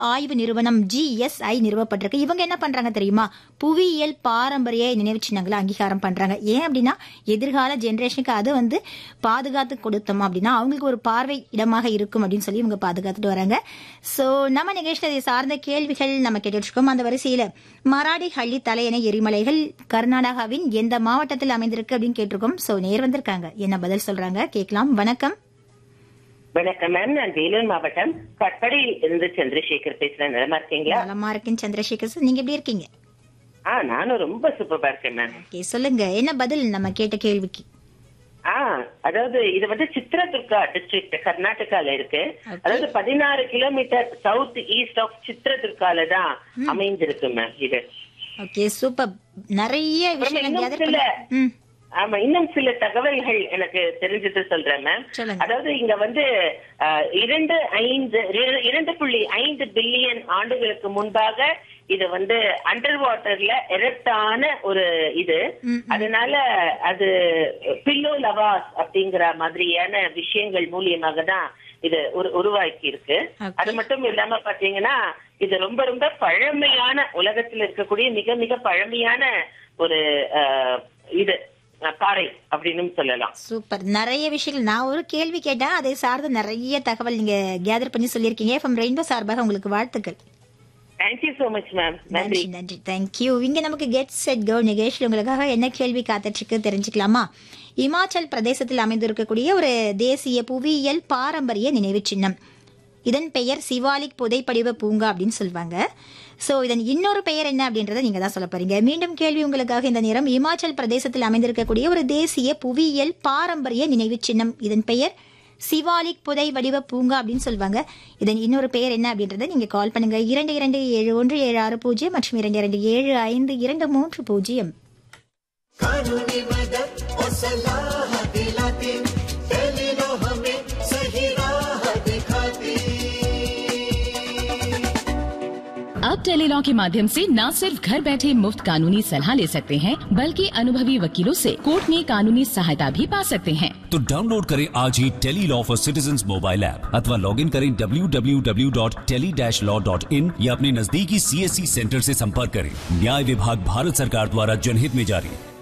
ஆய்வு நிறுவனம் ஜிஎஸ்ஐ நிறுவப்பட்டிருக்கு இவங்க என்ன பண்றாங்க தெரியுமா புவியியல் பாரம்பரிய நினைவு சின்னங்களை அங்கீகாரம் பண்றாங்க ஏன் அப்படின்னா எதிர்கால ஜெனரேஷனுக்கு அது வந்து பாதுகாத்து கொடுத்தோம் அப்படின்னா அவங்களுக்கு ஒரு பார்வை இடமாக இருக்கும் அப்படின்னு சொல்லி இவங்க பாதுகாத்துட்டு வராங்க சோ நம்ம நிகழ்ச்சியில் இதை சார்ந்த கேள்விகள் நம்ம கேட்டுட்டு இருக்கோம் அந்த வரிசையில மராடி ஹள்ளி தலையணை எரிமலைகள் கர்நாடகாவின் எந்த மாவட்டத்தில் அமைந்திருக்கு அப்படின்னு கேட்டிருக்கோம் சோ நேர் வந்திருக்காங்க என்ன பதில் சொல்றாங்க கேட்கலாம் வணக்கம் வணக்கம் மேம் நான் வேலூர் மாவட்டம் கட்படியில் இருந்து சந்திரசேகர் பேசுறேன் நலமா இருக்கீங்களா நலமா இருக்கேன் சந்திரசேகர் சார் நீங்க எப்படி இருக்கீங்க ஆ நானும் ரொம்ப சூப்பரா இருக்கேன் மேம் ஓகே சொல்லுங்க என்ன பதில் நம்ம கேட்ட கேள்விக்கு ஆ அதாவது இது வந்து சித்ரதுர்கா டிஸ்ட்ரிக்ட் கர்நாடகால இருக்கு Okay. அதாவது பதினாறு கிலோமீட்டர் சவுத் ஈஸ்ட் ஆஃப் சித்ரதுர்கால தான் அமைந்திருக்கு மேம் இது ஓகே சூப்பர் நிறைய அப்புறமா விஷயங்கள் இன்னும் gather சில பண்ண- ம் ஆமா இன்னும் சில தகவல்கள் எனக்கு தெரிஞ்சது சொல்றேன் மேம் சொல்லுங்க. அதாவது இங்க வந்து அஹ், இரண்டு ஐந்து இர- இரண்டு புள்ளி ஐந்து பில்லியன் ஆண்டுகளுக்கு முன்பாக இது வந்து அண்டர் வாட்டர்ல எரப்டான ஒரு இது ம், அதனால அது பில்லோ லவாஸ் அப்படிங்கிற மாதிரியான விஷயங்கள் மூலியமாக தான் இது ஒரு உருவாக்கி இருக்கு Okay. அது மட்டும் இல்லாம பாத்தீங்கன்னா இது ரொம்ப ரொம்ப பழமையான உலகத்தில் இருக்கக்கூடிய மிக மிக பழமையான ஒரு அஹ், இது அஹ், பாறை அப்படின்னு சொல்லலாம் சூப்பர் நிறைய விஷயங்கள் நான் ஒரு கேள்வி கேட்டேன் அதை சார்ந்து நிறைய தகவல் நீங்க கேதர் பண்ணி சொல்லியிருக்கீங்க ஃப்ரம் ரெயின்போ சார்பாக உங்களுக்கு வாழ்த்துக்கள் தேங்க்யூ சோ மச் மேம் நன்றி நன்றி நன்றி தேங்க்யூ இங்க நமக்கு கெட் செட் கோ நிகழ்ச்சி உங்களுக்காக என்ன கேள்வி காத்துட்டு இருக்கு தெரிஞ்சுக்கலாமா இமாச்சல் பிரதேசத்தில் அமைந்திருக்கக்கூடிய ஒரு தேசிய புவியியல் பாரம்பரிய நினைவு சின்னம் இதன் பெயர் சிவாலிக் புதைப்படிவ பூங்கா அப்படின்னு சொல்லுவாங்க சோ இதன் இன்னொரு பெயர் என்ன அப்படின்றத நீங்க தான் சொல்ல போறீங்க மீண்டும் கேள்வி உங்களுக்காக இந்த நேரம் இமாச்சல் பிரதேசத்தில் அமைந்திருக்கக்கூடிய ஒரு தேசிய புவியியல் பாரம்பரிய நினைவு சின்னம் இதன் பெயர் சிவாலிக் புதை வடிவ பூங்கா அப்படின்னு சொல்லுவாங்க இதன் இன்னொரு பெயர் என்ன அப்படின்றத நீங்க கால் பண்ணுங்க இரண்டு இரண்டு ஏழு ஒன்று ஏழு ஆறு பூஜ்ஜியம் மற்றும் இரண்டு இரண்டு ஏழு ஐந்து இரண்டு மூன்று பூஜ்ஜியம் कानूनी मदद और सलाह दिलाती टेलीनो हमें सही राह दिखाती अब टेलीलॉ के माध्यम से न सिर्फ घर बैठे मुफ्त कानूनी सलाह ले सकते हैं बल्कि अनुभवी वकीलों से कोर्ट में कानूनी सहायता भी पा सकते हैं तो डाउनलोड करें आज ही tele law for citizen mobile app अथवा लॉग इन करें www.tele-law.in या अपने नजदीकी सीएससी सेंटर से संपर्क करें न्याय विभाग भारत सरकार द्वारा जनहित में जारी